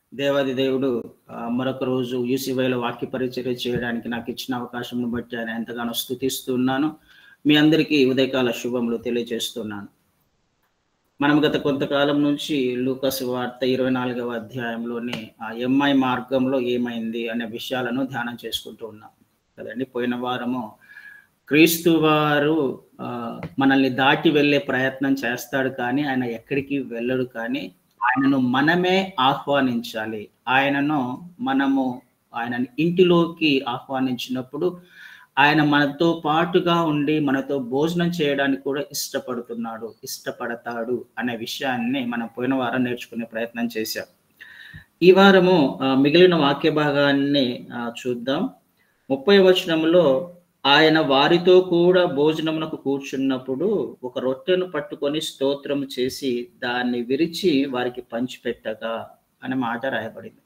దేవాది దేవుడు ఆ, మరొక రోజు యూసీవైలో వాక్య పరిచర్య చేయడానికి నాకు ఇచ్చిన అవకాశం బట్టి ఆయన ఎంతగానో స్థుతిస్తున్నాను మీ అందరికీ ఉదయకాల శుభములు తెలియజేస్తున్నాను మనం గత కొంతకాలం నుంచి లూకస్ వార్త ఇరవై నాలుగవ అధ్యాయంలోని ఆ ఎంఐ మార్గంలో ఏమైంది అనే విషయాలను ధ్యానం చేసుకుంటూ ఉన్నాం కదండి పోయిన వారము క్రీస్తు వారు ఆ, మనల్ని దాటి వెళ్ళే ప్రయత్నం చేస్తాడు కానీ ఆయన ఎక్కడికి వెళ్ళడు కానీ ఆయనను మనమే ఆహ్వానించాలి ఆయనను మనము ఆయన ఇంటిలోకి ఆహ్వానించినప్పుడు ఆయన మనతో పాటుగా ఉండి మనతో భోజనం చేయడానికి కూడా ఇష్టపడుతున్నాడు ఇష్టపడతాడు అనే విషయాన్ని మనం పోయిన వారం నేర్చుకునే ప్రయత్నం చేశాం ఈ వారము ఆ, మిగిలిన వాక్య భాగాన్ని ఆ, చూద్దాం ముప్పై వచనంలో ఆయన వారితో కూడా భోజనమునకు కూర్చున్నప్పుడు ఒక రొట్టెను పట్టుకొని స్తోత్రం చేసి దాన్ని విరిచి వారికి పంచిపెట్టగా అనే మాట రాయబడింది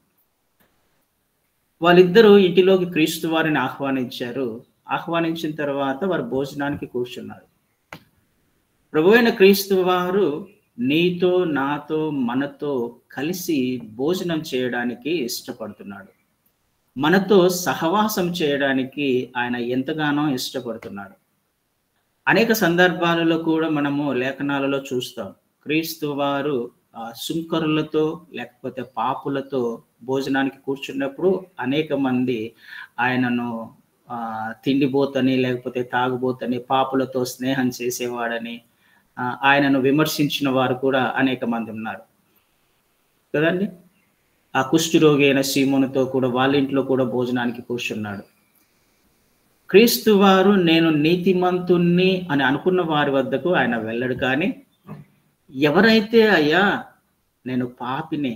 వాళ్ళిద్దరూ ఇంటిలోకి క్రీస్తు వారిని ఆహ్వానించారు ఆహ్వానించిన తర్వాత వారు భోజనానికి కూర్చున్నారు ప్రభు అయిన క్రీస్తు వారు నీతో నాతో మనతో కలిసి భోజనం చేయడానికి ఇష్టపడుతున్నాడు మనతో సహవాసం చేయడానికి ఆయన ఎంతగానో ఇష్టపడుతున్నాడు అనేక సందర్భాలలో కూడా మనము లేఖనాలలో చూస్తాం క్రీస్తు వారు ఆ, సుంకరులతో లేకపోతే పాపులతో భోజనానికి కూర్చున్నప్పుడు అనేక మంది ఆయనను ఆ, తిండిబోతని లేకపోతే తాగుబోతని పాపులతో స్నేహం చేసేవాడని ఆ, ఆయనను విమర్శించిన వారు కూడా అనేక మంది ఉన్నారు కదండి ఆ కుష్ఠరోగి అయిన సీమోనుతో కూడా వాళ్ళ ఇంట్లో కూడా భోజనానికి కూర్చున్నాడు క్రీస్తు వారు నేను నీతిమంతుణ్ణి అని అనుకున్న వారి వద్దకు ఆయన వెళ్ళడు కానీ ఎవరైతే అయ్యా నేను పాపిని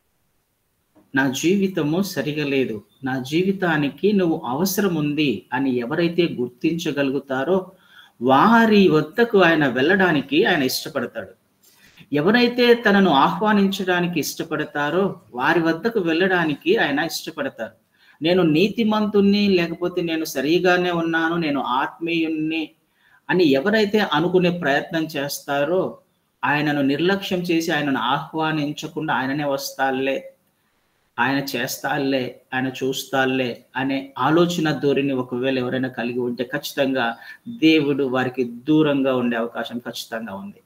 నా జీవితము సరిగా లేదు నా జీవితానికి నువ్వు అవసరం ఉంది అని ఎవరైతే గుర్తించగలుగుతారో వారి వద్దకు ఆయన వెళ్ళడానికి ఆయన ఇష్టపడతాడు ఎవరైతే తనను ఆహ్వానించడానికి ఇష్టపడతారో వారి వద్దకు వెళ్ళడానికి ఆయన ఇష్టపడతారు నేను నీతిమంతుణ్ణి లేకపోతే నేను సరిగానే ఉన్నాను నేను ఆత్మీయుణ్ణి అని ఎవరైతే అనుకునే ప్రయత్నం చేస్తారో ఆయనను నిర్లక్ష్యం చేసి ఆయనను ఆహ్వానించకుండా ఆయననే వస్తాలే ఆయన చేస్తాలే ఆయన చూస్తాలే అనే ఆలోచన ధోరణి ఒకవేళ ఎవరైనా కలిగి ఉంటే ఖచ్చితంగా దేవుడు వారికి దూరంగా ఉండే అవకాశం ఖచ్చితంగా ఉంది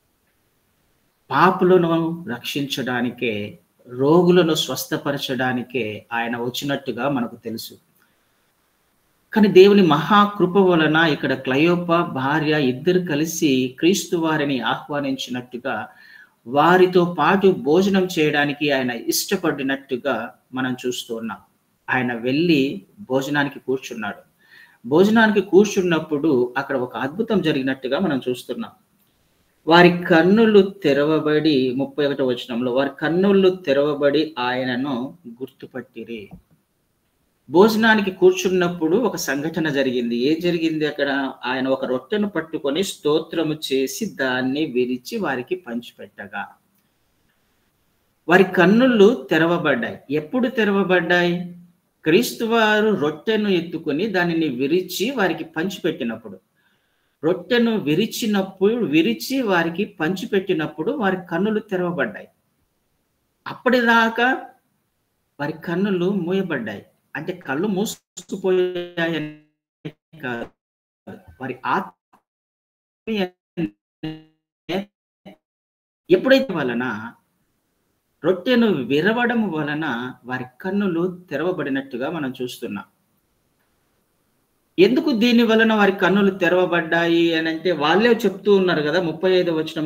పాపులను రక్షించడానికే రోగులను స్వస్థపరచడానికే ఆయన వచ్చినట్టుగా మనకు తెలుసు కానీ దేవుని మహాకృప వలన ఇక్కడ క్లయోప భార్య ఇద్దరు కలిసి క్రీస్తు వారిని ఆహ్వానించినట్టుగా వారితో పాటు భోజనం చేయడానికి ఆయన ఇష్టపడినట్టుగా మనం చూస్తూ ఉన్నాం ఆయన వెళ్ళి భోజనానికి కూర్చున్నాడు భోజనానికి కూర్చున్నప్పుడు అక్కడ ఒక అద్భుతం జరిగినట్టుగా మనం చూస్తున్నాం వారి కన్నులు తెరవబడి ముప్పై ఒకటో వచనంలో వారి కన్నులు తెరవబడి ఆయనను గుర్తుపట్టిరి భోజనానికి కూర్చున్నప్పుడు ఒక సంఘటన జరిగింది ఏం జరిగింది అక్కడ ఆయన ఒక రొట్టెను పట్టుకొని స్తోత్రము చేసి దాన్ని విరిచి వారికి పంచిపెట్టగా వారి కన్నులు తెరవబడ్డాయి ఎప్పుడు తెరవబడ్డాయి క్రీస్తు వారు రొట్టెను ఎత్తుకొని దానిని విరిచి వారికి పంచిపెట్టినప్పుడు రొట్టెను విరిచినప్పుడు విరిచి వారికి పంచిపెట్టినప్పుడు వారి కన్నులు తెరవబడ్డాయి అప్పటిదాకా వారి కన్నులు మూయబడ్డాయి అంటే కళ్ళు మూసుకుపోయాయని కాదు వారి ఆత్మీయ ఎప్పుడైతే వలన రొట్టెను విరవడం వలన వారి కన్నులు తెరవబడినట్టుగా మనం చూస్తున్నాం ఎందుకు దీని వలన వారి కన్నులు తెరవబడ్డాయి అని అంటే వాళ్ళే చెప్తూ ఉన్నారు కదా ముప్పై ఐదు వచనం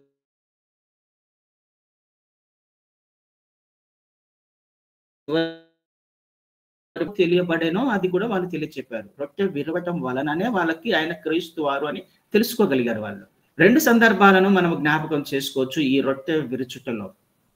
తెలియబడేనో అది కూడా వాళ్ళు తెలియచెప్పారు రొట్టె విరవటం వలననే వాళ్ళకి ఆయన క్రీస్తు వారు అని తెలుసుకోగలిగారు వాళ్ళు రెండు సందర్భాలను మనం జ్ఞాపకం చేసుకోవచ్చు ఈ రొట్టె విరుచుటలో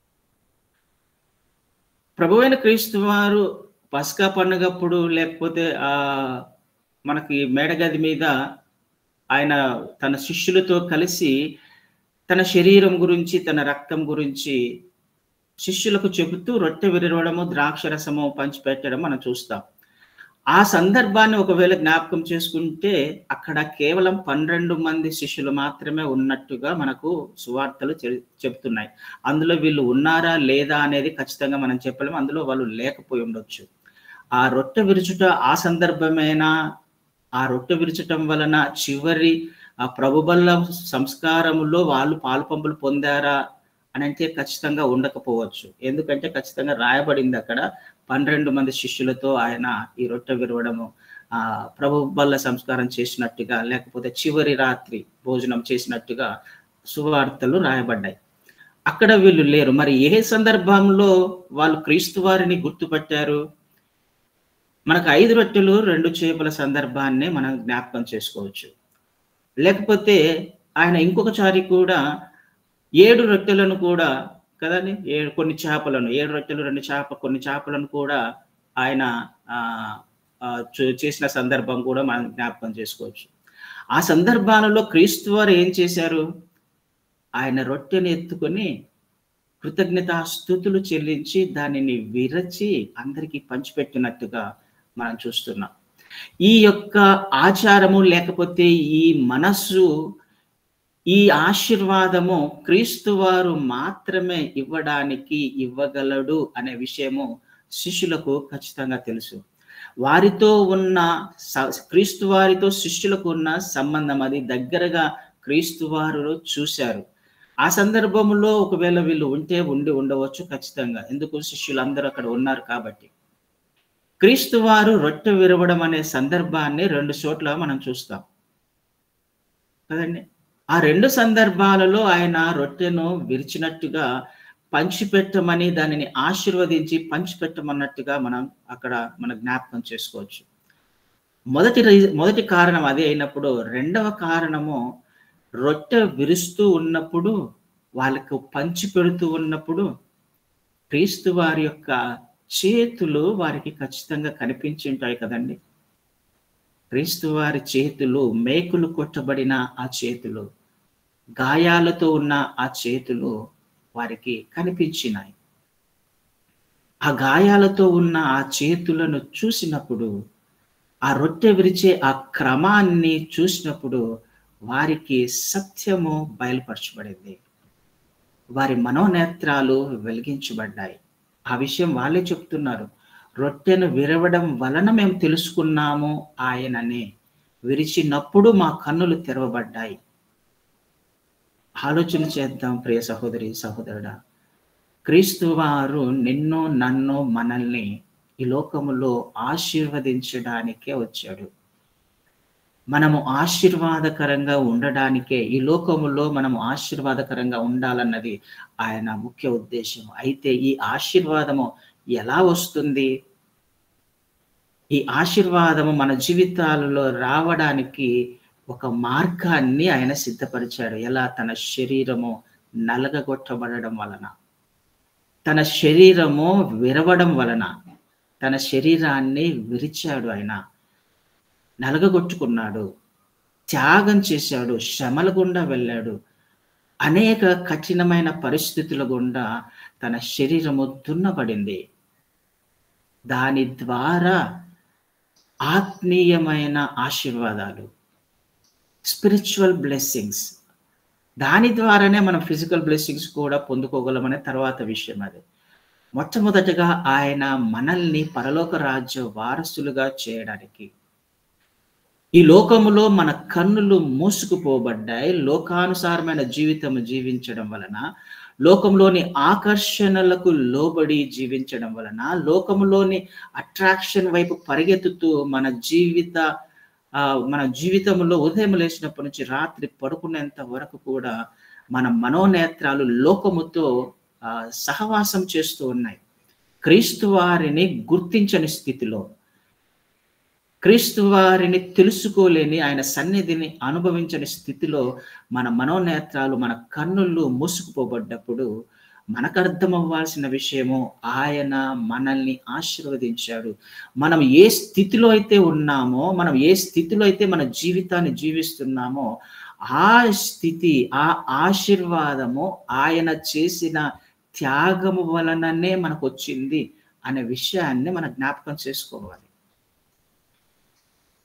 ప్రభువైన క్రీస్తు వారు పస్కా పండుగప్పుడు లేకపోతే ఆ మనకి మేడగది మీద ఆయన తన శిష్యులతో కలిసి తన శరీరం గురించి తన రక్తం గురించి శిష్యులకు చెబుతూ రొట్టె విరవడము ద్రాక్ష రసము పంచిపెట్టడం మనం చూస్తాం ఆ సందర్భాన్ని ఒకవేళ జ్ఞాపకం చేసుకుంటే అక్కడ కేవలం పన్నెండు మంది శిష్యులు మాత్రమే ఉన్నట్టుగా మనకు సువార్తలు చె- చెప్తున్నాయి అందులో వీళ్ళు ఉన్నారా లేదా అనేది ఖచ్చితంగా మనం చెప్పలేము అందులో వాళ్ళు లేకపోయి ఉండొచ్చు ఆ రొట్టె విరుచుట ఆ సందర్భమేనా ఆ రొట్టె విరుచటం వలన చివరి ఆ ప్రభుబల్ల సంస్కారములో వాళ్ళు పాలుపంపులు పొందారా అని అంటే ఖచ్చితంగా ఉండకపోవచ్చు ఎందుకంటే ఖచ్చితంగా రాయబడింది అక్కడ పన్నెండు మంది శిష్యులతో ఆయన ఈ రొట్టె విరవడము ఆ ప్రభు బల్ల సంస్కారం చేసినట్టుగా లేకపోతే చివరి రాత్రి భోజనం చేసినట్టుగా సువార్తలు రాయబడ్డాయి అక్కడ వీళ్ళు లేరు మరి ఏ సందర్భంలో వాళ్ళు క్రీస్తు వారిని గుర్తుపట్టారు మనకు ఐదు రొట్టెలు రెండు చేపల సందర్భాన్ని మనం జ్ఞాపకం చేసుకోవచ్చు లేకపోతే ఆయన ఇంకొకసారి కూడా ఏడు రొట్టెలను కూడా కదండి ఏడు కొన్ని చేపలను ఏడు రొట్టెలు రెండు చేప కొన్ని చేపలను కూడా ఆయన ఆ, ఆ, చూ- చేసిన సందర్భం కూడా మనం జ్ఞాపకం చేసుకోవచ్చు ఆ సందర్భాలలో క్రీస్తు వారు ఏం చేశారు ఆయన రొట్టెని ఎత్తుకొని కృతజ్ఞత స్థుతులు చెల్లించి దానిని విరచి అందరికీ పంచిపెట్టినట్టుగా మనం చూస్తున్నాం ఈ యొక్క ఆచారము లేకపోతే ఈ మనస్సు ఈ ఆశీర్వాదము క్రీస్తు వారు మాత్రమే ఇవ్వడానికి ఇవ్వగలడు అనే విషయము శిష్యులకు ఖచ్చితంగా తెలుసు వారితో ఉన్న స- క్రీస్తు వారితో శిష్యులకు ఉన్న సంబంధం అది దగ్గరగా క్రీస్తు వారు చూశారు ఆ సందర్భంలో ఒకవేళ వీళ్ళు ఉంటే ఉండి ఉండవచ్చు ఖచ్చితంగా ఎందుకు శిష్యులు అందరూ అక్కడ ఉన్నారు కాబట్టి క్రీస్తు వారు రొట్టె విరవడం అనే సందర్భాన్ని రెండు చోట్ల మనం చూస్తాం కదండి ఆ రెండు సందర్భాలలో ఆయన రొట్టెను విరిచినట్టుగా పంచిపెట్టమని దానిని ఆశీర్వదించి పంచిపెట్టమన్నట్టుగా మనం అక్కడ మన జ్ఞాపకం చేసుకోవచ్చు మొదటి రీ- మొదటి కారణం అదే అయినప్పుడు రెండవ కారణము రొట్టె విరుస్తూ ఉన్నప్పుడు వాళ్ళకు పంచి పెడుతూ ఉన్నప్పుడు క్రీస్తు వారి యొక్క చేతులు వారికి ఖచ్చితంగా కనిపించి ఉంటాయి కదండి క్రీస్తు వారి చేతులు మేకులు కొట్టబడిన ఆ చేతులు గాయాలతో ఉన్న ఆ చేతులు వారికి కనిపించినాయి ఆ గాయాలతో ఉన్న ఆ చేతులను చూసినప్పుడు ఆ రొట్టె విరిచే ఆ క్రమాన్ని చూసినప్పుడు వారికి సత్యము బయలుపరచబడింది వారి మనోనేత్రాలు వెలిగించబడ్డాయి ఆ విషయం వాళ్ళే చెప్తున్నారు రొట్టెను విరవడం వలన మేము తెలుసుకున్నాము ఆయననే విరిచినప్పుడు మా కన్నులు తెరవబడ్డాయి ఆలోచన చేద్దాం ప్రియ సహోదరి సహోదరుడా క్రీస్తు వారు నిన్ను నన్ను మనల్ని ఈ లోకములో ఆశీర్వదించడానికే వచ్చాడు మనము ఆశీర్వాదకరంగా ఉండడానికే ఈ లోకములో మనము ఆశీర్వాదకరంగా ఉండాలన్నది ఆయన ముఖ్య ఉద్దేశం అయితే ఈ ఆశీర్వాదము ఎలా వస్తుంది ఈ ఆశీర్వాదము మన జీవితాలలో రావడానికి ఒక మార్గాన్ని ఆయన సిద్ధపరిచాడు ఎలా తన శరీరము నలగగొట్టబడడం వలన తన శరీరము విరవడం వలన తన శరీరాన్ని విరిచాడు ఆయన నలగగొట్టుకున్నాడు త్యాగం చేశాడు శ్రమల గుండా వెళ్ళాడు అనేక కఠినమైన పరిస్థితుల గుండా తన శరీరము దున్నబడింది దాని ద్వారా ఆత్మీయమైన ఆశీర్వాదాలు స్పిరిచువల్ బ్లెస్సింగ్స్ దాని ద్వారానే మనం ఫిజికల్ బ్లెస్సింగ్స్ కూడా పొందుకోగలమనే తర్వాత విషయం అది మొట్టమొదటగా ఆయన మనల్ని పరలోక రాజ్య వారసులుగా చేయడానికి ఈ లోకములో మన కన్నులు మూసుకుపోబడ్డాయి లోకానుసారమైన జీవితం జీవించడం వలన లోకంలోని ఆకర్షణలకు లోబడి జీవించడం వలన లోకములోని అట్రాక్షన్ వైపు పరిగెత్తుతూ మన జీవిత ఆ, మన జీవితంలో ఉదయం లేచినప్పటి నుంచి రాత్రి పడుకునేంత వరకు కూడా మన మనోనేత్రాలు లోకముతో ఆ, సహవాసం చేస్తూ ఉన్నాయి క్రీస్తు వారిని గుర్తించని స్థితిలో క్రీస్తు వారిని తెలుసుకోలేని ఆయన సన్నిధిని అనుభవించని స్థితిలో మన మనోనేత్రాలు మన కన్నులు మూసుకుపోబడ్డప్పుడు మనకు అర్థం అవ్వాల్సిన విషయము ఆయన మనల్ని ఆశీర్వదించాడు మనం ఏ స్థితిలో అయితే ఉన్నామో మనం ఏ స్థితిలో అయితే మన జీవితాన్ని జీవిస్తున్నామో ఆ స్థితి ఆ ఆశీర్వాదము ఆయన చేసిన త్యాగము వలననే మనకు వచ్చింది అనే విషయాన్ని మనం జ్ఞాపకం చేసుకోవాలి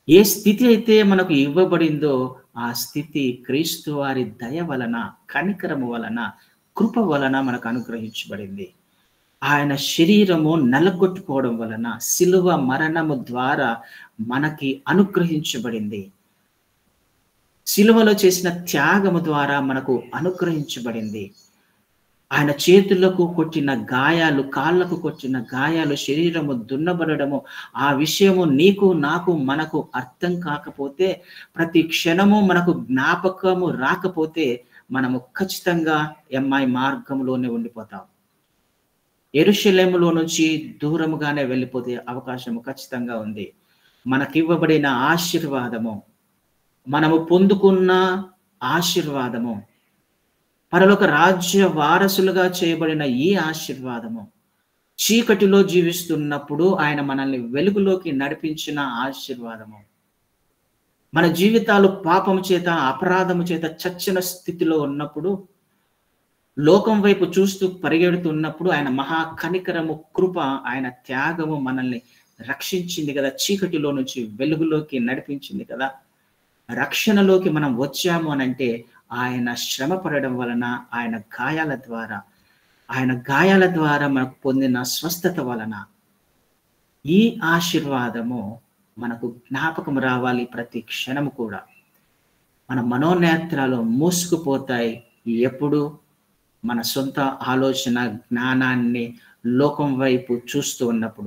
ఏ స్థితి అయితే మనకు ఇవ్వబడిందో ఆ స్థితి క్రీస్తు వారి దయ వలన కనికరము వలన కృప వలన మనకు అనుగ్రహించబడింది ఆయన శరీరము నలగొట్టుకోవడం వలన సిలువ మరణము ద్వారా మనకి అనుగ్రహించబడింది సిలువలో చేసిన త్యాగము ద్వారా మనకు అనుగ్రహించబడింది ఆయన చేతులకు కొట్టిన గాయాలు కాళ్ళకు కొట్టిన గాయాలు శరీరము దున్నబడము ఆ విషయము నీకు నాకు మనకు అర్థం కాకపోతే ప్రతి క్షణము మనకు జ్ఞాపకము రాకపోతే మనము ఖచ్చితంగా ఎంఐ మార్గంలోనే ఉండిపోతాం ఎరుశలేములో నుంచి దూరముగానే వెళ్ళిపోతే అవకాశము ఖచ్చితంగా ఉంది మనకివ్వబడిన ఆశీర్వాదము మనము పొందుకున్న ఆశీర్వాదము పరలోక రాజ్య వారసులుగా చేయబడిన ఈ ఆశీర్వాదము చీకటిలో జీవిస్తున్నప్పుడు ఆయన మనల్ని వెలుగులోకి నడిపించిన ఆశీర్వాదము మన జీవితాలు పాపము చేత అపరాధము చేత చచ్చిన స్థితిలో ఉన్నప్పుడు లోకం వైపు చూస్తూ పరిగెడుతున్నప్పుడు ఆయన మహా కనికరము కృప ఆయన త్యాగము మనల్ని రక్షించింది కదా చీకటిలో నుంచి వెలుగులోకి నడిపించింది కదా రక్షణలోకి మనం వచ్చాము అని అంటే ఆయన శ్రమ పడడం వలన ఆయన గాయాల ద్వారా ఆయన గాయాల ద్వారా మనకు పొందిన స్వస్థత వలన ఈ ఆశీర్వాదము మనకు జ్ఞాపకం రావాలి ప్రతి క్షణము కూడా మన మనోనేత్రాలు మూసుకుపోతాయి ఎప్పుడు మన సొంత ఆలోచన జ్ఞానాన్ని లోకం వైపు చూస్తూ ఉన్నప్పుడు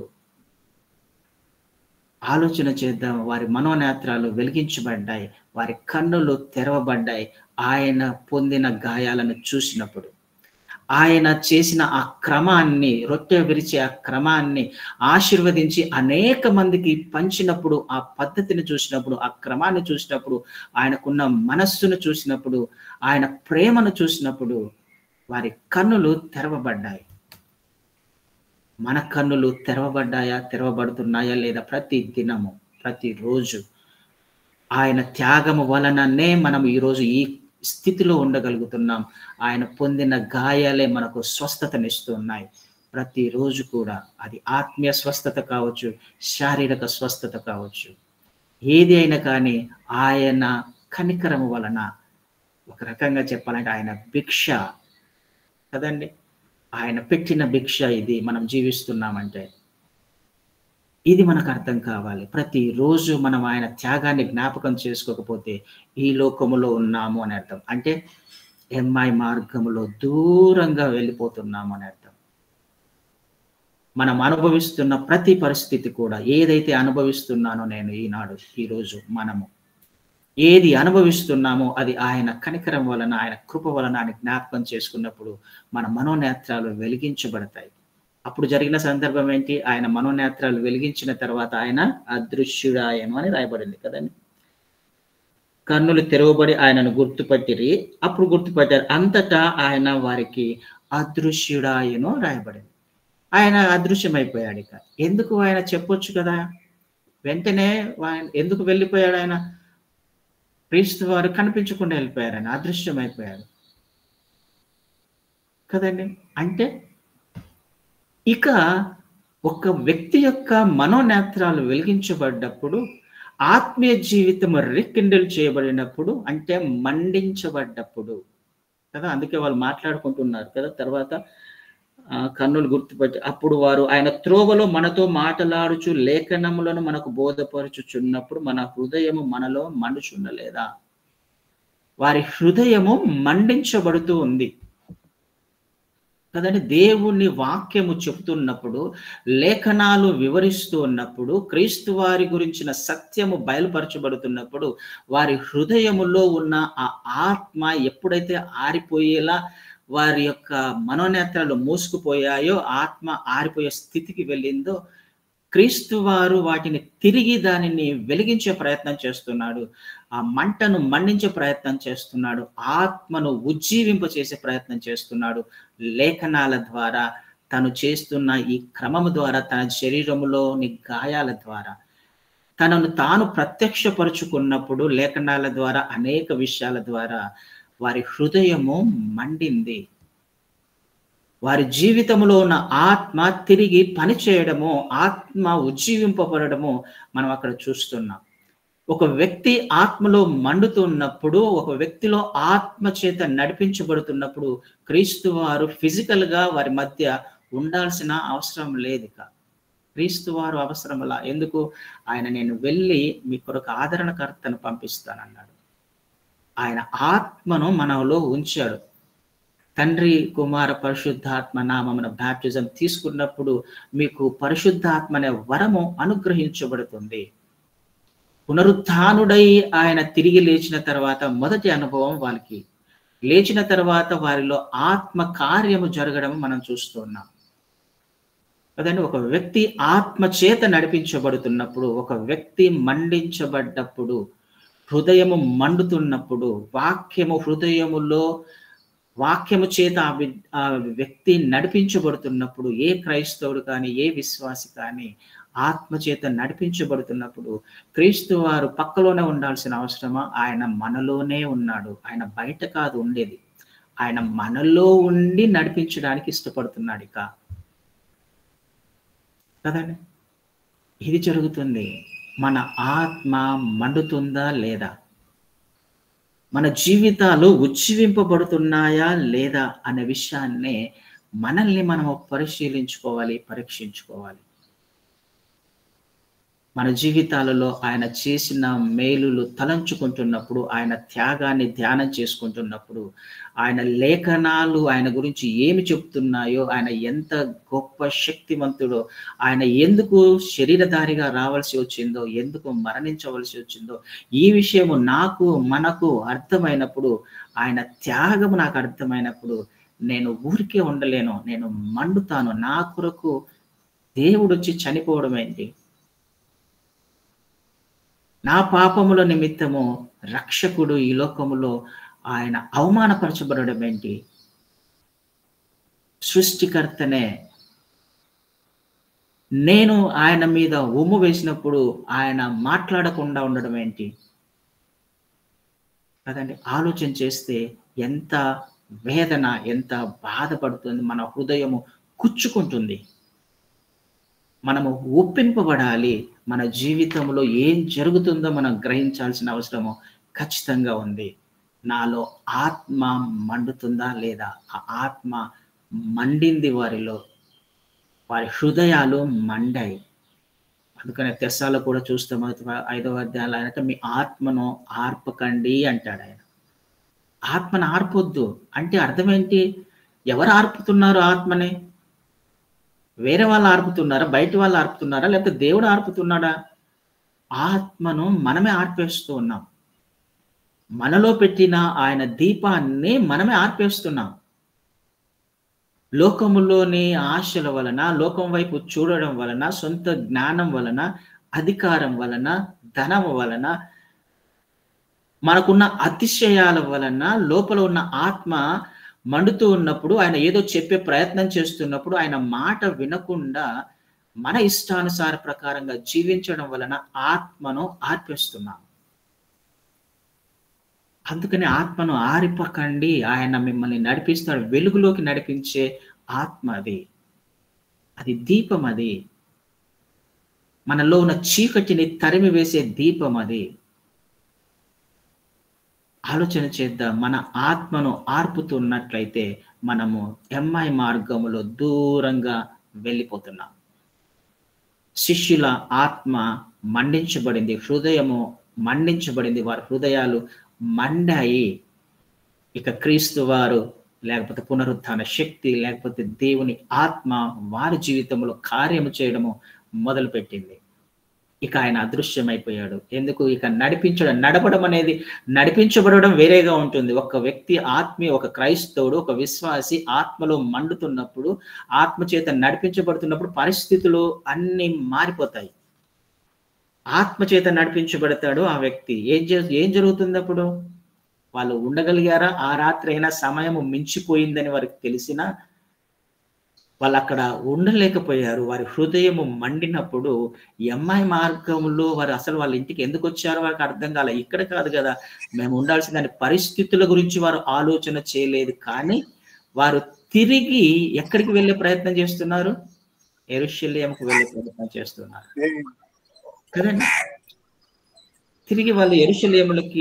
ఆలోచన చేద్దాం వారి మనోనేత్రాలు వెలిగించబడ్డాయి వారి కన్నులు తెరవబడ్డాయి ఆయన పొందిన గాయాలను చూసినప్పుడు ఆయన చేసిన ఆ క్రమాన్ని రొట్టె విరిచే ఆ క్రమాన్ని ఆశీర్వదించి అనేక మందికి పంచినప్పుడు ఆ పద్ధతిని చూసినప్పుడు ఆ క్రమాన్ని చూసినప్పుడు ఆయనకున్న మనస్సును చూసినప్పుడు ఆయన ప్రేమను చూసినప్పుడు వారి కన్నులు తెరవబడ్డాయి మన కన్నులు తెరవబడ్డాయా తెరవబడుతున్నాయా లేదా ప్రతి దినము ప్రతిరోజు ఆయన త్యాగము వలననే మనం ఈరోజు ఈ స్థితిలో ఉండగలుగుతున్నాం ఆయన పొందిన గాయాలే మనకు స్వస్థతనిస్తూ ఉన్నాయి ప్రతిరోజు కూడా అది ఆత్మీయ స్వస్థత కావచ్చు శారీరక స్వస్థత కావచ్చు ఏది అయినా కానీ ఆయన కనికరము వలన ఒక రకంగా చెప్పాలంటే ఆయన భిక్ష కదండి ఆయన పెట్టిన భిక్ష ఇది మనం జీవిస్తున్నామంటే ఇది మనకు అర్థం కావాలి ప్రతిరోజు మనం ఆయన త్యాగాన్ని జ్ఞాపకం చేసుకోకపోతే ఈ లోకములో ఉన్నాము అని అర్థం అంటే ఎంఐ మార్గములో దూరంగా వెళ్ళిపోతున్నాము అని అర్థం మనం అనుభవిస్తున్న ప్రతి పరిస్థితి కూడా ఏదైతే అనుభవిస్తున్నానో నేను ఈనాడు ఈరోజు మనము ఏది అనుభవిస్తున్నామో అది ఆయన కనికరం వలన ఆయన కృప వలన ఆయన జ్ఞాపకం చేసుకున్నప్పుడు మన మనోనేత్రాలు వెలిగించబడతాయి అప్పుడు జరిగిన సందర్భం ఏంటి ఆయన మనోనేత్రాలు వెలిగించిన తర్వాత ఆయన అదృశ్యుడాయను అని రాయబడింది కదండి కన్నులు తెరవబడి ఆయనను గుర్తుపట్టిరి అప్పుడు గుర్తుపట్టారు అంతటా ఆయన వారికి అదృశ్యుడాయను రాయబడింది ఆయన అదృశ్యమైపోయాడు ఇక ఎందుకు ఆయన చెప్పొచ్చు కదా వెంటనే ఆయన ఎందుకు వెళ్ళిపోయాడు ఆయన క్రీస్తు వారు కనిపించకుండా వెళ్ళిపోయారు ఆయన అదృశ్యమైపోయాడు కదండి అంటే ఇక ఒక వ్యక్తి యొక్క మనోనేత్రాలు వెలిగించబడ్డప్పుడు ఆత్మీయ జీవితం రికిండిల్ చేయబడినప్పుడు అంటే మండించబడ్డప్పుడు కదా అందుకే వాళ్ళు మాట్లాడుకుంటున్నారు కదా తర్వాత కన్నులు గుర్తుపట్టి అప్పుడు వారు ఆయన త్రోవలో మనతో మాటలాడుచు లేఖనములను మనకు బోధపరచుచున్నప్పుడు మన హృదయము మనలో మండుచుండలేదా వారి హృదయము మండించబడుతూ ఉంది కదండి దేవుని వాక్యము చెప్తున్నప్పుడు లేఖనాలు వివరిస్తూ ఉన్నప్పుడు క్రీస్తు వారి గురించిన సత్యము బయలుపరచబడుతున్నప్పుడు వారి హృదయములో ఉన్న ఆ ఆత్మ ఎప్పుడైతే ఆరిపోయేలా వారి యొక్క మనోనేత్రాలు మూసుకుపోయాయో ఆత్మ ఆరిపోయే స్థితికి వెళ్ళిందో క్రీస్తు వారు వాటిని తిరిగి దానిని వెలిగించే ప్రయత్నం చేస్తున్నాడు ఆ మంటను మండించే ప్రయత్నం చేస్తున్నాడు ఆత్మను ఉజ్జీవింప చేసే ప్రయత్నం చేస్తున్నాడు లేఖనాల ద్వారా తను చేస్తున్న ఈ క్రమము ద్వారా తన శరీరములోని గాయాల ద్వారా తనను తాను ప్రత్యక్షపరుచుకున్నప్పుడు లేఖనాల ద్వారా అనేక విషయాల ద్వారా వారి హృదయము మండింది వారి జీవితంలో ఉన్న ఆత్మ తిరిగి పనిచేయడము ఆత్మ ఉజ్జీవింపబడము మనం అక్కడ చూస్తున్నాం ఒక వ్యక్తి ఆత్మలో మండుతున్నప్పుడు ఒక వ్యక్తిలో ఆత్మ చేత నడిపించబడుతున్నప్పుడు క్రీస్తు వారు ఫిజికల్ గా వారి మధ్య ఉండాల్సిన అవసరం లేదు ఇక క్రీస్తు వారు అవసరంలా ఎందుకు ఆయన నేను వెళ్ళి మీ కొరకు ఆదరణకర్తను పంపిస్తానన్నాడు ఆయన ఆత్మను మనలో ఉంచాడు తండ్రి కుమార పరిశుద్ధాత్మ నామమున బ్యాప్టిజం తీసుకున్నప్పుడు మీకు పరిశుద్ధాత్మ అనే వరము అనుగ్రహించబడుతుంది పునరుత్నుడై ఆయన తిరిగి లేచిన తర్వాత మొదటి అనుభవం వాళ్ళకి లేచిన తర్వాత వారిలో ఆత్మ కార్యము జరగడం మనం చూస్తున్నాం కదండి ఒక వ్యక్తి ఆత్మ చేత నడిపించబడుతున్నప్పుడు ఒక వ్యక్తి మండించబడ్డప్పుడు హృదయము మండుతున్నప్పుడు వాక్యము హృదయములో వాక్యము చేత ఆ వి- ఆ వ్యక్తి నడిపించబడుతున్నప్పుడు ఏ క్రైస్తవుడు కానీ ఏ విశ్వాసి కానీ ఆత్మ చేత నడిపించబడుతున్నప్పుడు క్రీస్తు వారు పక్కలోనే ఉండాల్సిన అవసరమా ఆయన మనలోనే ఉన్నాడు ఆయన బయట కాదు ఉండేది ఆయన మనలో ఉండి నడిపించడానికి ఇష్టపడుతున్నాడు ఇక కదండి ఇది జరుగుతుంది మన ఆత్మ మండుతుందా లేదా మన జీవితాలు ఉజ్జీవింపబడుతున్నాయా లేదా అనే విషయాన్నే మనల్ని మనము పరిశీలించుకోవాలి పరీక్షించుకోవాలి మన జీవితాలలో ఆయన చేసిన మేలులు తలంచుకుంటున్నప్పుడు ఆయన త్యాగాన్ని ధ్యానం చేసుకుంటున్నప్పుడు ఆయన లేఖనాలు ఆయన గురించి ఏమి చెప్తున్నాయో ఆయన ఎంత గొప్ప శక్తివంతుడో ఆయన ఎందుకు శరీరధారిగా రావాల్సి వచ్చిందో ఎందుకు మరణించవలసి వచ్చిందో ఈ విషయము నాకు మనకు అర్థమైనప్పుడు ఆయన త్యాగము నాకు అర్థమైనప్పుడు నేను ఊరికే ఉండలేను నేను మండుతాను నా కొరకు దేవుడు వచ్చి చనిపోవడం ఏంటి నా పాపముల నిమిత్తము రక్షకుడు ఈ లోకములో ఆయన అవమానపరచబడడం ఏంటి సృష్టికర్తనే నేను ఆయన మీద ఉమ్ము వేసినప్పుడు ఆయన మాట్లాడకుండా ఉండడం ఏంటి కదండి ఆలోచన చేస్తే ఎంత వేదన ఎంత బాధపడుతుంది మన హృదయము కుచ్చుకుంటుంది మనము ఒప్పింపబడాలి మన జీవితంలో ఏం జరుగుతుందో మనం గ్రహించాల్సిన అవసరము ఖచ్చితంగా ఉంది నాలో ఆత్మ మండుతుందా లేదా ఆ ఆత్మ మండింది వారిలో వారి హృదయాలు మండాయి అందుకనే తెస్సాలో కూడా చూస్తాం ఐదవ అధ్యాయాలు ఆయన మీ ఆత్మను ఆర్పకండి అంటాడు ఆయన ఆత్మను ఆర్పొద్దు అంటే అర్థం ఏంటి ఎవరు ఆర్పుతున్నారు ఆత్మని వేరే వాళ్ళు ఆర్పుతున్నారా బయట వాళ్ళు ఆర్పుతున్నారా లేకపోతే దేవుడు ఆర్పుతున్నాడా ఆత్మను మనమే ఆర్పేస్తూ ఉన్నాం మనలో పెట్టిన ఆయన దీపాన్ని మనమే ఆర్పేస్తున్నాం లోకములోని ఆశల వలన లోకం వైపు చూడడం వలన సొంత జ్ఞానం వలన అధికారం వలన ధనం వలన మనకున్న అతిశయాల వలన లోపల ఉన్న ఆత్మ మండుతూ ఉన్నప్పుడు ఆయన ఏదో చెప్పే ప్రయత్నం చేస్తున్నప్పుడు ఆయన మాట వినకుండా మన ఇష్టానుసార ప్రకారంగా జీవించడం వలన ఆత్మను ఆర్పిస్తున్నాం అందుకని ఆత్మను ఆరిపకండి ఆయన మిమ్మల్ని నడిపిస్తాడు వెలుగులోకి నడిపించే ఆత్మ అది అది దీపం అది మనలో ఉన్న చీకటిని తరిమి వేసే దీపం అది ఆలోచన చేద్దాం మన ఆత్మను ఆర్పుతున్నట్లయితే మనము ఎంఐ మార్గములో దూరంగా వెళ్ళిపోతున్నాం శిష్యుల ఆత్మ మండించబడింది హృదయము మండించబడింది వారి హృదయాలు మండాయి ఇక క్రీస్తు వారు లేకపోతే పునరుత్థాన శక్తి లేకపోతే దేవుని ఆత్మ వారి జీవితంలో కార్యము చేయడము మొదలుపెట్టింది ఇక ఆయన అదృశ్యమైపోయాడు ఎందుకు ఇక నడిపించడం నడపడం అనేది నడిపించబడడం వేరేగా ఉంటుంది ఒక వ్యక్తి ఆత్మీయ ఒక క్రైస్తవుడు ఒక విశ్వాసి ఆత్మలో మండుతున్నప్పుడు ఆత్మ చేత నడిపించబడుతున్నప్పుడు పరిస్థితులు అన్ని మారిపోతాయి ఆత్మ చేత నడిపించబడతాడు ఆ వ్యక్తి ఏం ఏం జరుగుతుంది అప్పుడు వాళ్ళు ఉండగలిగారా ఆ రాత్రి అయినా సమయం మించిపోయిందని వారికి తెలిసినా వాళ్ళు అక్కడ ఉండలేకపోయారు వారి హృదయము మండినప్పుడు ఎంఐ మార్గంలో వారు అసలు వాళ్ళ ఇంటికి ఎందుకు వచ్చారో వారికి అర్థం కాలే ఇక్కడ కాదు కదా మేము ఉండాల్సిన పరిస్థితుల గురించి వారు ఆలోచన చేయలేదు కానీ వారు తిరిగి ఎక్కడికి వెళ్ళే ప్రయత్నం చేస్తున్నారు ఎరుషల్యంకు వెళ్ళే ప్రయత్నం చేస్తున్నారు కదండి తిరిగి వాళ్ళు ఎరుషలేములకి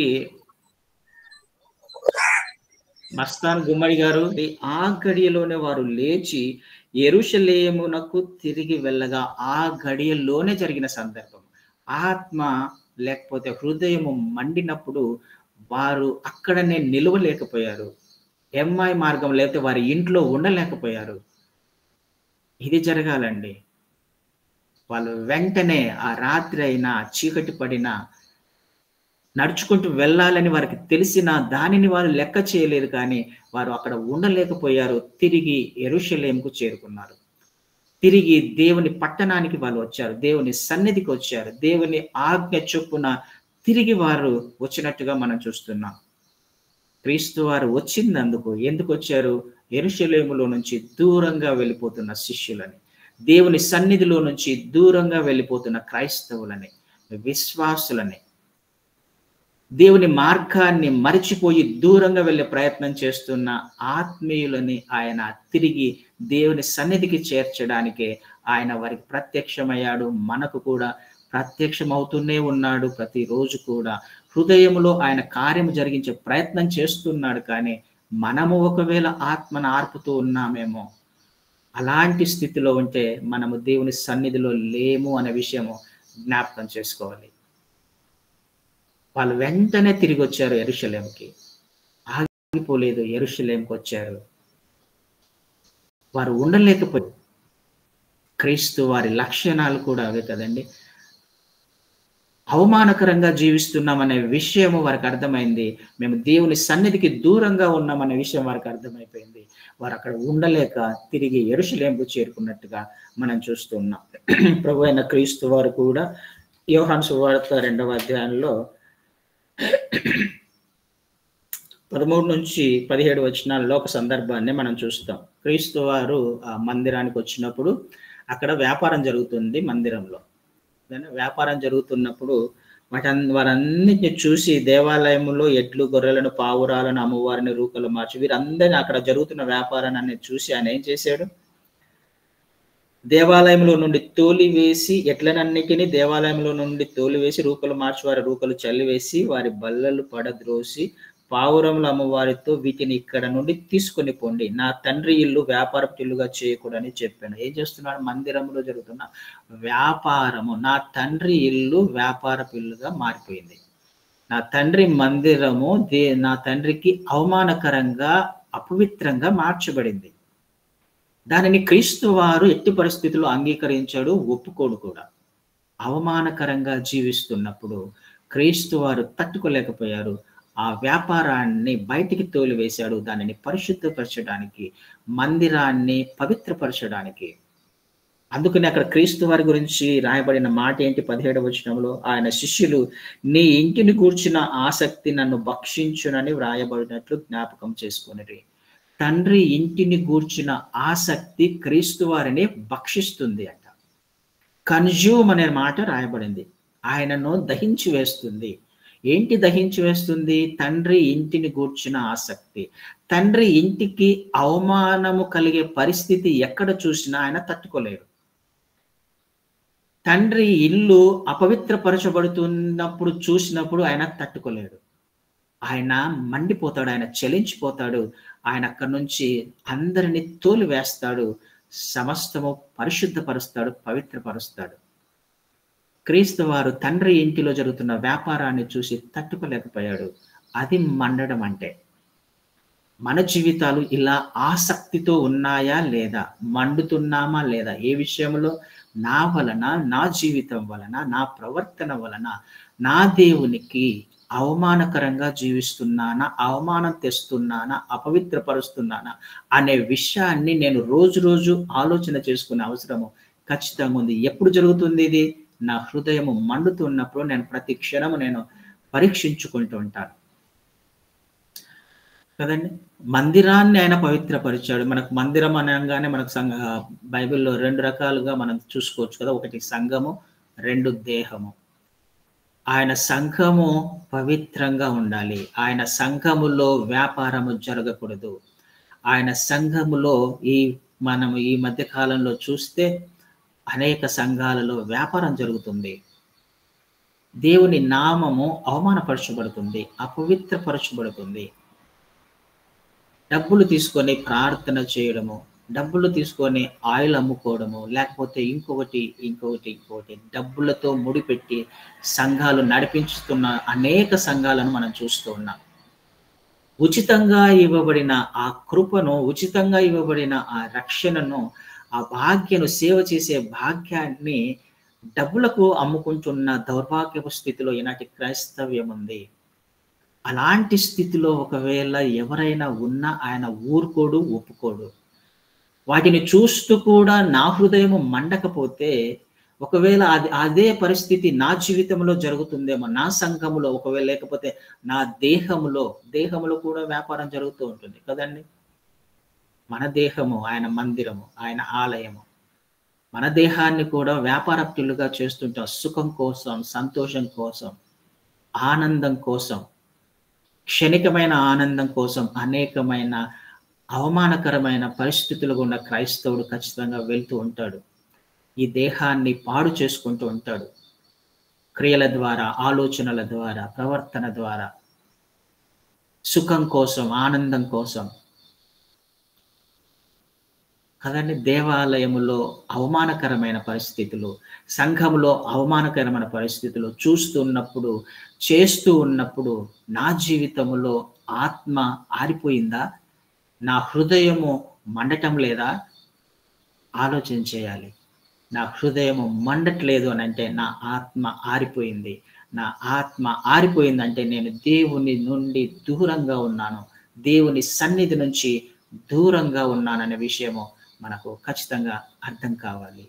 మస్తాన్ గుమ్మడి గారు ఆ గడియలోనే వారు లేచి ఎరుషలేమునకు తిరిగి వెళ్ళగా ఆ గడియలోనే జరిగిన సందర్భం ఆత్మ లేకపోతే హృదయము మండినప్పుడు వారు అక్కడనే నిలవలేకపోయారు ఎంఐ మార్గం లేకపోతే వారి ఇంట్లో ఉండలేకపోయారు ఇది జరగాలండి వాళ్ళు వెంటనే ఆ రాత్రి అయినా చీకటి పడినా నడుచుకుంటూ వెళ్ళాలని వారికి తెలిసిన దానిని వారు లెక్క చేయలేదు కానీ వారు అక్కడ ఉండలేకపోయారు తిరిగి ఎరుషలేంకు చేరుకున్నారు తిరిగి దేవుని పట్టణానికి వాళ్ళు వచ్చారు దేవుని సన్నిధికి వచ్చారు దేవుని ఆజ్ఞ చొప్పున తిరిగి వారు వచ్చినట్టుగా మనం చూస్తున్నాం క్రీస్తు వారు వచ్చిందందుకు ఎందుకు వచ్చారు ఎరుషలేములో నుంచి దూరంగా వెళ్ళిపోతున్న శిష్యులని దేవుని సన్నిధిలో నుంచి దూరంగా వెళ్ళిపోతున్న క్రైస్తవులని విశ్వాసులని దేవుని మార్గాన్ని మరిచిపోయి దూరంగా వెళ్ళే ప్రయత్నం చేస్తున్న ఆత్మీయులని ఆయన తిరిగి దేవుని సన్నిధికి చేర్చడానికే ఆయన వారికి ప్రత్యక్షమయ్యాడు మనకు కూడా ప్రత్యక్షమవుతూనే ఉన్నాడు ప్రతిరోజు కూడా హృదయంలో ఆయన కార్యం జరిగించే ప్రయత్నం చేస్తున్నాడు కానీ మనము ఒకవేళ ఆత్మను ఆర్పుతూ ఉన్నామేమో అలాంటి స్థితిలో ఉంటే మనము దేవుని సన్నిధిలో లేము అనే విషయము జ్ఞాపకం చేసుకోవాలి వాళ్ళు వెంటనే తిరిగి వచ్చారు ఎరుషలేంకి ఆగిపోలేదు ఎరుషలేంకి వచ్చారు వారు ఉండలేకపోయారు క్రీస్తు వారి లక్షణాలు కూడా అవే కదండి అవమానకరంగా జీవిస్తున్నామనే విషయము వారికి అర్థమైంది మేము దేవుని సన్నిధికి దూరంగా ఉన్నామనే విషయం వారికి అర్థమైపోయింది వారు అక్కడ ఉండలేక తిరిగి ఎరుషలేంకు చేరుకున్నట్టుగా మనం చూస్తున్నాం ప్రభు అయిన క్రీస్తు వారు కూడా యోహాన్ సువార్త రెండవ అధ్యాయంలో పదమూడు నుంచి పదిహేడు వచనాల్లో ఒక సందర్భాన్ని మనం చూస్తాం క్రీస్తు వారు ఆ మందిరానికి వచ్చినప్పుడు అక్కడ వ్యాపారం జరుగుతుంది మందిరంలో వ్యాపారం జరుగుతున్నప్పుడు వాటి వారన్నిటిని చూసి దేవాలయంలో ఎడ్లు గొర్రెలను పావురాలను అమ్మవారిని రూకలు మార్చి వీరందరినీ అక్కడ జరుగుతున్న వ్యాపారాన్ని చూసి ఆయన ఏం చేశాడు దేవాలయంలో నుండి తోలివేసి ఎట్లనన్నిటినీ దేవాలయంలో నుండి తోలివేసి రూకలు మార్చి వారి రూకలు చల్లివేసి వారి బల్లలు పడద్రోసి పావురముల అమ్మవారితో వీటిని ఇక్కడ నుండి తీసుకొని పోండి నా తండ్రి ఇల్లు వ్యాపార ఇల్లుగా చేయకూడని చెప్పాను ఏం చేస్తున్నాడు మందిరంలో జరుగుతున్న వ్యాపారము నా తండ్రి ఇల్లు వ్యాపార ఇల్లుగా మారిపోయింది నా తండ్రి మందిరము దే నా తండ్రికి అవమానకరంగా అపవిత్రంగా మార్చబడింది దానిని క్రీస్తు వారు ఎట్టి పరిస్థితుల్లో అంగీకరించాడు ఒప్పుకోడు కూడా అవమానకరంగా జీవిస్తున్నప్పుడు క్రీస్తు వారు తట్టుకోలేకపోయారు ఆ వ్యాపారాన్ని బయటికి తోలివేశాడు దానిని పరిశుద్ధపరచడానికి మందిరాన్ని పవిత్రపరచడానికి అందుకని అక్కడ క్రీస్తు వారి గురించి రాయబడిన మాట ఏంటి పదిహేడవ వచనంలో ఆయన శిష్యులు నీ ఇంటిని కూర్చిన ఆసక్తి నన్ను భక్షించునని వ్రాయబడినట్లు జ్ఞాపకం చేసుకుని తండ్రి ఇంటిని గూర్చిన ఆసక్తి క్రీస్తు వారిని భక్షిస్తుంది అంట కన్జ్యూమ్ అనే మాట రాయబడింది ఆయనను దహించి వేస్తుంది ఏంటి దహించి వేస్తుంది తండ్రి ఇంటిని గూర్చిన ఆసక్తి తండ్రి ఇంటికి అవమానము కలిగే పరిస్థితి ఎక్కడ చూసినా ఆయన తట్టుకోలేరు తండ్రి ఇల్లు అపవిత్రపరచబడుతున్నప్పుడు చూసినప్పుడు ఆయన తట్టుకోలేడు ఆయన మండిపోతాడు ఆయన చలించిపోతాడు ఆయన అక్కడి నుంచి అందరిని తోలి వేస్తాడు సమస్తము పరిశుద్ధపరుస్తాడు పవిత్రపరుస్తాడు క్రీస్తు వారు తండ్రి ఇంటిలో జరుగుతున్న వ్యాపారాన్ని చూసి తట్టుకోలేకపోయాడు అది మండడం అంటే మన జీవితాలు ఇలా ఆసక్తితో ఉన్నాయా లేదా మండుతున్నామా లేదా ఏ విషయంలో నా వలన నా జీవితం వలన నా ప్రవర్తన వలన నా దేవునికి అవమానకరంగా జీవిస్తున్నానా అవమానం తెస్తున్నానా అపవిత్రపరుస్తున్నానా అనే విషయాన్ని నేను రోజు రోజు ఆలోచన చేసుకునే అవసరము ఖచ్చితంగా ఉంది ఎప్పుడు జరుగుతుంది ఇది నా హృదయము మండుతున్నప్పుడు నేను ప్రతి క్షణము నేను పరీక్షించుకుంటూ ఉంటాను కదండి మందిరాన్ని ఆయన పవిత్రపరిచాడు మనకు మందిరం అనగానే మనకు సంఘ బైబిల్లో రెండు రకాలుగా మనం చూసుకోవచ్చు కదా ఒకటి సంఘము రెండు దేహము ఆయన సంఘము పవిత్రంగా ఉండాలి ఆయన సంఘములో వ్యాపారము జరగకూడదు ఆయన సంఘములో ఈ మనం ఈ మధ్య కాలంలో చూస్తే అనేక సంఘాలలో వ్యాపారం జరుగుతుంది దేవుని నామము అవమానపరచబడుతుంది అపవిత్రపరచబడుతుంది డబ్బులు తీసుకొని ప్రార్థన చేయడము డబ్బులు తీసుకొని ఆయిల్ అమ్ముకోవడము లేకపోతే ఇంకొకటి ఇంకొకటి ఇంకొకటి డబ్బులతో ముడిపెట్టి సంఘాలు నడిపించుతున్న అనేక సంఘాలను మనం చూస్తూ ఉన్నాం ఉచితంగా ఇవ్వబడిన ఆ కృపను ఉచితంగా ఇవ్వబడిన ఆ రక్షణను ఆ భాగ్యను సేవ చేసే భాగ్యాన్ని డబ్బులకు అమ్ముకుంటున్న దౌర్భాగ్యపు స్థితిలో ఈనాటి క్రైస్తవ్యం ఉంది అలాంటి స్థితిలో ఒకవేళ ఎవరైనా ఉన్నా ఆయన ఊరుకోడు ఒప్పుకోడు వాటిని చూస్తూ కూడా నా హృదయం మండకపోతే ఒకవేళ అది అదే పరిస్థితి నా జీవితంలో జరుగుతుందేమో నా సంఘములో ఒకవేళ లేకపోతే నా దేహములో దేహములో కూడా వ్యాపారం జరుగుతూ ఉంటుంది కదండి మన దేహము ఆయన మందిరము ఆయన ఆలయము మన దేహాన్ని కూడా వ్యాపారప్తులుగా చేస్తుంటాం సుఖం కోసం సంతోషం కోసం ఆనందం కోసం క్షణికమైన ఆనందం కోసం అనేకమైన అవమానకరమైన పరిస్థితులు గుండా క్రైస్తవుడు ఖచ్చితంగా వెళ్తూ ఉంటాడు ఈ దేహాన్ని పాడు చేసుకుంటూ ఉంటాడు క్రియల ద్వారా ఆలోచనల ద్వారా ప్రవర్తన ద్వారా సుఖం కోసం ఆనందం కోసం కదండి దేవాలయములో అవమానకరమైన పరిస్థితులు సంఘములో అవమానకరమైన పరిస్థితులు చూస్తున్నప్పుడు చేస్తూ ఉన్నప్పుడు నా జీవితంలో ఆత్మ ఆరిపోయిందా నా హృదయము మండటం లేదా ఆలోచన చేయాలి నా హృదయము మండట్లేదు అని అంటే నా ఆత్మ ఆరిపోయింది నా ఆత్మ ఆరిపోయిందంటే నేను దేవుని నుండి దూరంగా ఉన్నాను దేవుని సన్నిధి నుంచి దూరంగా ఉన్నాననే విషయము మనకు ఖచ్చితంగా అర్థం కావాలి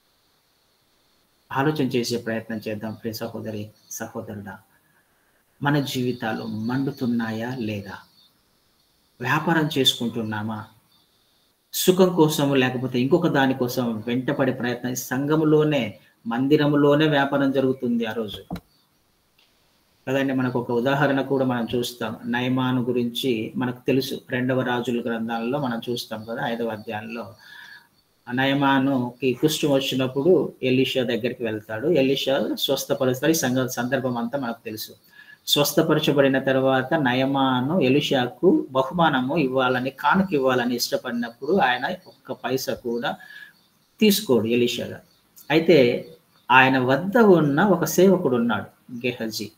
ఆలోచన చేసే ప్రయత్నం చేద్దాం ప్రియ సహోదరి సహోదరుడా మన జీవితాలు మండుతున్నాయా లేదా వ్యాపారం చేసుకుంటున్నామా సుఖం కోసము లేకపోతే ఇంకొక దానికోసం వెంటపడే ప్రయత్నం సంఘములోనే మందిరములోనే వ్యాపారం జరుగుతుంది ఆ రోజు కదండి మనకు ఒక ఉదాహరణ కూడా మనం చూస్తాం నయమాను గురించి మనకు తెలుసు రెండవ రాజుల గ్రంథాలలో మనం చూస్తాం కదా ఐదవ అధ్యాయంలో నయమానుకి కుష్ఠం వచ్చినప్పుడు ఎలిషా దగ్గరికి వెళ్తాడు ఎలిషా స్వస్థపరుస్తాడు ఈ సంగ సందర్భం అంతా మనకు తెలుసు స్వస్థపరచబడిన తర్వాత నయమాను ఎలిషాకు బహుమానము ఇవ్వాలని కానుక ఇవ్వాలని ఇష్టపడినప్పుడు ఆయన ఒక్క పైసా కూడా తీసుకోడు ఎలిషాగా అయితే ఆయన వద్ద ఉన్న ఒక సేవకుడు ఉన్నాడు గెహజీ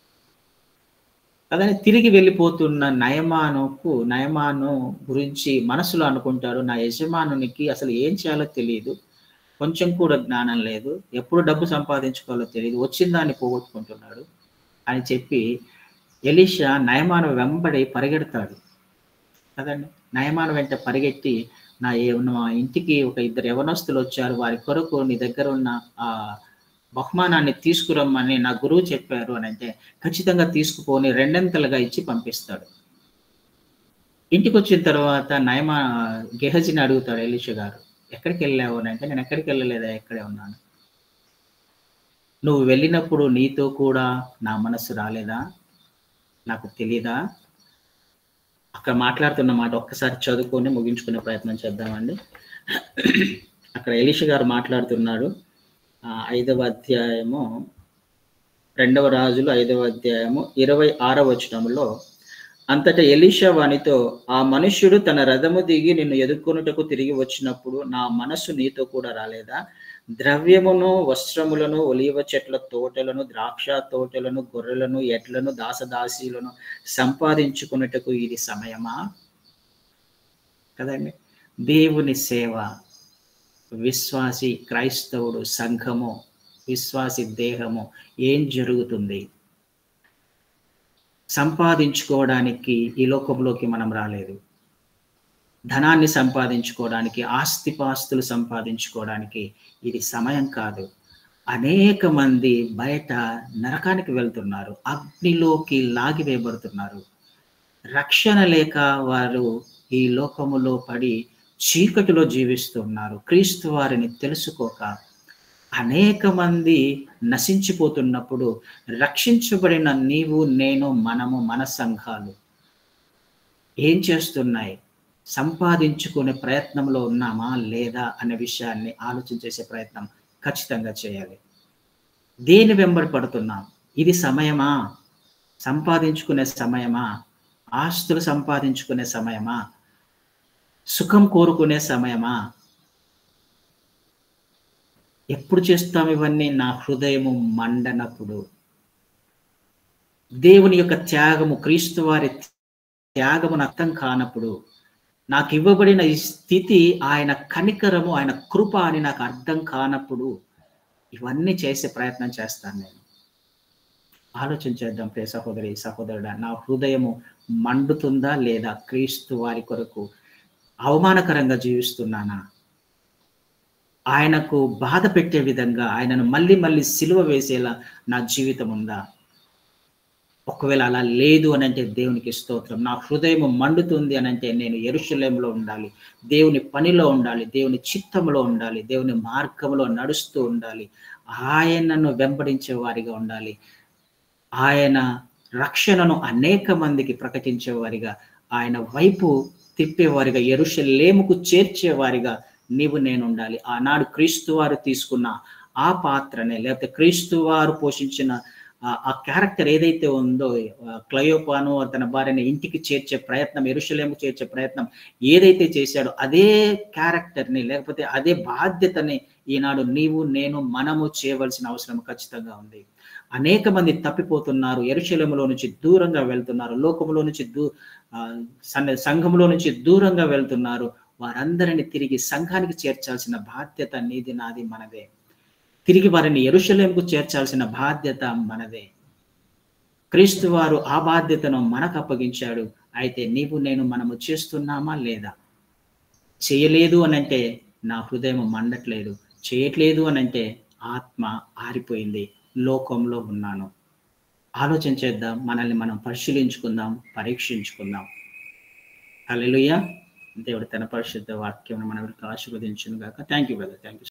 అదని తిరిగి వెళ్ళిపోతున్న నయమానుకు నయమాను గురించి మనసులో అనుకుంటాడు నా యజమానునికి అసలు ఏం చేయాలో తెలియదు కొంచెం కూడా జ్ఞానం లేదు ఎప్పుడు డబ్బు సంపాదించుకోవాలో తెలియదు వచ్చిన దాన్ని పోగొట్టుకుంటున్నాడు అని చెప్పి ఎలీషా నయమాను వెంబడి పరిగెడతాడు కదండి నయమాను వెంట పరిగెట్టి నా ఏ- మా ఇంటికి ఒక ఇద్దరు యవనస్తులు వచ్చారు వారి కొరకు నీ దగ్గర ఉన్న ఆ బహుమానాన్ని తీసుకురమ్మని నా గురువు చెప్పారు అని అంటే ఖచ్చితంగా తీసుకుపోని రెండంతలుగా ఇచ్చి పంపిస్తాడు ఇంటికి వచ్చిన తర్వాత నయమా గెహజిని అడుగుతాడు ఎలీష గారు ఎక్కడికి వెళ్ళావు అని అంటే నేను ఎక్కడికి వెళ్ళలేదా ఎక్కడే ఉన్నాను నువ్వు వెళ్ళినప్పుడు నీతో కూడా నా మనసు రాలేదా నాకు తెలీదా అక్కడ మాట్లాడుతున్న మాట ఒక్కసారి చదువుకొని ముగించుకునే ప్రయత్నం చేద్దామండి అక్కడ ఎలీష గారు మాట్లాడుతున్నాడు ఆ, ఐదవ అధ్యాయము రెండవ రాజులు ఐదవ అధ్యాయము ఇరవై ఆరవ వచనంలో అంతటా ఎలీషా వానితో ఆ మనుష్యుడు తన రథము దిగి నిన్ను ఎదుర్కొనుటకు తిరిగి వచ్చినప్పుడు నా మనస్సు నీతో కూడా రాలేదా ద్రవ్యమును వస్త్రములను ఒలివ చెట్ల తోటలను ద్రాక్ష తోటలను గొర్రెలను ఎడ్లను దాసదాసీలను సంపాదించుకున్నటకు ఇది సమయమా కదండి దేవుని సేవ విశ్వాసి క్రైస్తవుడు సంఘము విశ్వాసి దేహము ఏం జరుగుతుంది సంపాదించుకోవడానికి ఈ లోకంలోకి మనం రాలేదు ధనాన్ని సంపాదించుకోవడానికి ఆస్తిపాస్తులు సంపాదించుకోవడానికి ఇది సమయం కాదు అనేక మంది బయట నరకానికి వెళ్తున్నారు అగ్నిలోకి లాగివేయబడుతున్నారు రక్షణ లేక వారు ఈ లోకములో పడి చీకటిలో జీవిస్తున్నారు క్రీస్తు వారిని తెలుసుకోక అనేక మంది నశించిపోతున్నప్పుడు రక్షించబడిన నీవు నేను మనము మన సంఘాలు ఏం చేస్తున్నాయి సంపాదించుకునే ప్రయత్నంలో ఉన్నామా లేదా అనే విషయాన్ని ఆలోచన చేసే ప్రయత్నం ఖచ్చితంగా చేయాలి దేని వెంబడి పడుతున్నాం ఇది సమయమా సంపాదించుకునే సమయమా ఆస్తులు సంపాదించుకునే సమయమా సుఖం కోరుకునే సమయమా ఎప్పుడు చేస్తాం ఇవన్నీ నా హృదయము మండనప్పుడు దేవుని యొక్క త్యాగము క్రీస్తు వారి త్యాగము అర్థం కానప్పుడు నాకు ఇవ్వబడిన ఈ స్థితి ఆయన కనికరము ఆయన కృప అని నాకు అర్థం కానప్పుడు ఇవన్నీ చేసే ప్రయత్నం చేస్తాను నేను ఆలోచించేద్దాం ప్రియ సహోదరి సహోదరుడా నా హృదయము మండుతుందా లేదా క్రీస్తు వారి కొరకు అవమానకరంగా జీవిస్తున్నానా ఆయనకు బాధ పెట్టే విధంగా ఆయనను మళ్ళీ మళ్ళీ సిలువ వేసేలా నా జీవితం ఉందా ఒకవేళ అలా లేదు అని అంటే దేవునికి స్తోత్రం నా హృదయం మండుతుంది అని అంటే నేను ఎరుషులేంలో ఉండాలి దేవుని పనిలో ఉండాలి దేవుని చిత్తంలో ఉండాలి దేవుని మార్గంలో నడుస్తూ ఉండాలి ఆయనను వెంబడించే వారిగా ఉండాలి ఆయన రక్షణను అనేక మందికి ప్రకటించే వారిగా ఆయన వైపు తిప్పేవారిగా ఎరుషలేముకు చేర్చేవారిగా నీవు నేను ఉండాలి ఆనాడు క్రీస్తు వారు తీసుకున్న ఆ పాత్రనే లేకపోతే క్రీస్తు వారు పోషించిన ఆ క్యారెక్టర్ ఏదైతే ఉందో క్లయోపాను తన భార్యని ఇంటికి చేర్చే ప్రయత్నం ఎరుషలేము చేర్చే ప్రయత్నం ఏదైతే చేశాడో అదే క్యారెక్టర్ని లేకపోతే అదే బాధ్యతని ఈనాడు నీవు నేను మనము చేయవలసిన అవసరం ఖచ్చితంగా ఉంది అనేక మంది తప్పిపోతున్నారు ఎరుశలములో నుంచి దూరంగా వెళ్తున్నారు లోకములో నుంచి దూ సంఘములో నుంచి దూరంగా వెళ్తున్నారు వారందరిని తిరిగి సంఘానికి చేర్చాల్సిన బాధ్యత నీది నాది మనదే తిరిగి వారిని ఎరుషలేంకు చేర్చాల్సిన బాధ్యత మనదే క్రీస్తు వారు ఆ బాధ్యతను మనకు అప్పగించాడు అయితే నీవు నేను మనము చేస్తున్నామా లేదా చేయలేదు అని అంటే నా హృదయం మండట్లేదు చేయట్లేదు అని అంటే ఆత్మ ఆరిపోయింది లోకంలో ఉన్నాను ఆలోచన చేద్దాం మనల్ని మనం పరిశీలించుకుందాం పరీక్షించుకుందాం అలెలుయ్య దేవుడు తన పరిశుద్ధ వాక్యం మనం ఆశీర్వదించును గాక thank you brother thank you